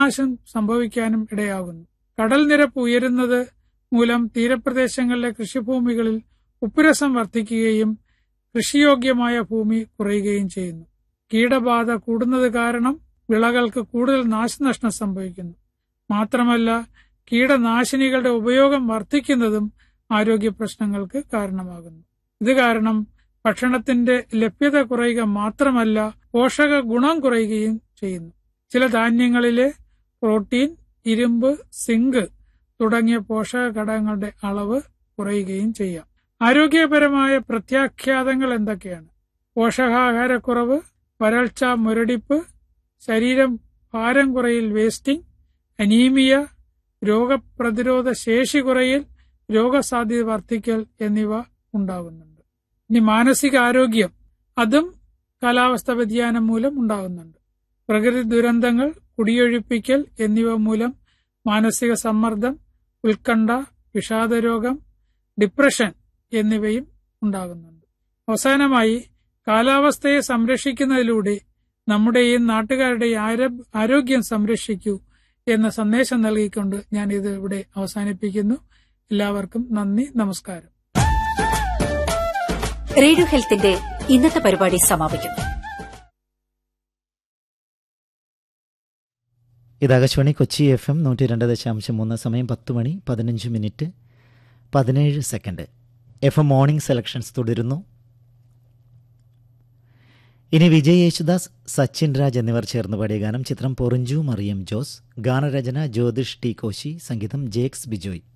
നാശം സംഭവിക്കാനും ഇടയാകുന്നു കടൽ നിരപ്പ് ഉയരുന്നത് മൂലം തീരപ്രദേശങ്ങളിലെ കൃഷിഭൂമികളിൽ ഉപ്പുരസം വർദ്ധിക്കുകയും കൃഷിയോഗ്യമായ ഭൂമി കുറയുകയും ചെയ്യുന്നു കീടബാധ കൂടുന്നത് കാരണം വിളകൾക്ക് കൂടുതൽ നാശനഷ്ടം സംഭവിക്കുന്നു മാത്രമല്ല കീടനാശിനികളുടെ ഉപയോഗം വർദ്ധിക്കുന്നതും ആരോഗ്യ പ്രശ്നങ്ങൾക്ക് കാരണമാകുന്നു ഇത് കാരണം ഭക്ഷണത്തിന്റെ ലഭ്യത കുറയുക മാത്രമല്ല പോഷക ഗുണം കുറയുകയും ചെയ്യുന്നു ചില ധാന്യങ്ങളിലെ പ്രോട്ടീൻ ഇരുമ്പ് സിങ്ക് തുടങ്ങിയ പോഷക ഘടകങ്ങളുടെ അളവ് കുറയുകയും ചെയ്യാം ആരോഗ്യപരമായ പ്രത്യാഘാതങ്ങൾ എന്തൊക്കെയാണ് പോഷകാഹാരക്കുറവ് വരൾച്ച മുരടിപ്പ് ശരീരം ഭാരം കുറയിൽ വേസ്റ്റിംഗ് അനീമിയ രോഗപ്രതിരോധ ശേഷി കുറയൽ രോഗസാധ്യത വർദ്ധിക്കൽ എന്നിവ ഉണ്ടാകുന്നുണ്ട് ഇനി മാനസിക ആരോഗ്യം അതും കാലാവസ്ഥ വ്യതിയാനം മൂലം ഉണ്ടാകുന്നുണ്ട് പ്രകൃതി ദുരന്തങ്ങൾ കുടിയൊഴിപ്പിക്കൽ എന്നിവ മൂലം മാനസിക സമ്മർദ്ദം ഉത്കണ്ഠ വിഷാദരോഗം ഡിപ്രഷൻ എന്നിവയും ഉണ്ടാകുന്നുണ്ട് അവസാനമായി കാലാവസ്ഥയെ സംരക്ഷിക്കുന്നതിലൂടെ നമ്മുടെയും നാട്ടുകാരുടെയും ആരോഗ്യം സംരക്ഷിക്കൂ എന്ന സന്ദേശം നൽകിക്കൊണ്ട് ഞാൻ ഇത് ഇവിടെ അവസാനിപ്പിക്കുന്നു എല്ലാവർക്കും നന്ദി നമസ്കാരം റേഡിയോ ഹെൽത്തിന്റെ ഇന്നത്തെ പരിപാടി സമാപിക്കുന്നു ഇത് ആകാശവാണി കൊച്ചി എഫ് എം നൂറ്റി രണ്ട് ദശാംശം മൂന്ന് സമയം പത്ത് മണി പതിനഞ്ച് മിനിറ്റ് പതിനേഴ് second F M morning selections തുടരുന്നു ഇനി വിജയ് യേശുദാസ് സച്ചിൻ രാജ് എന്നിവർ ചേർന്ന് പാടിയ ഗാനം ചിത്രം പൊറിഞ്ചു മറിയം ജോസ് ഗാനരചന ജ്യോതിഷ് ടി കോശി സംഗീതം ജേക്സ് ബിജോയ്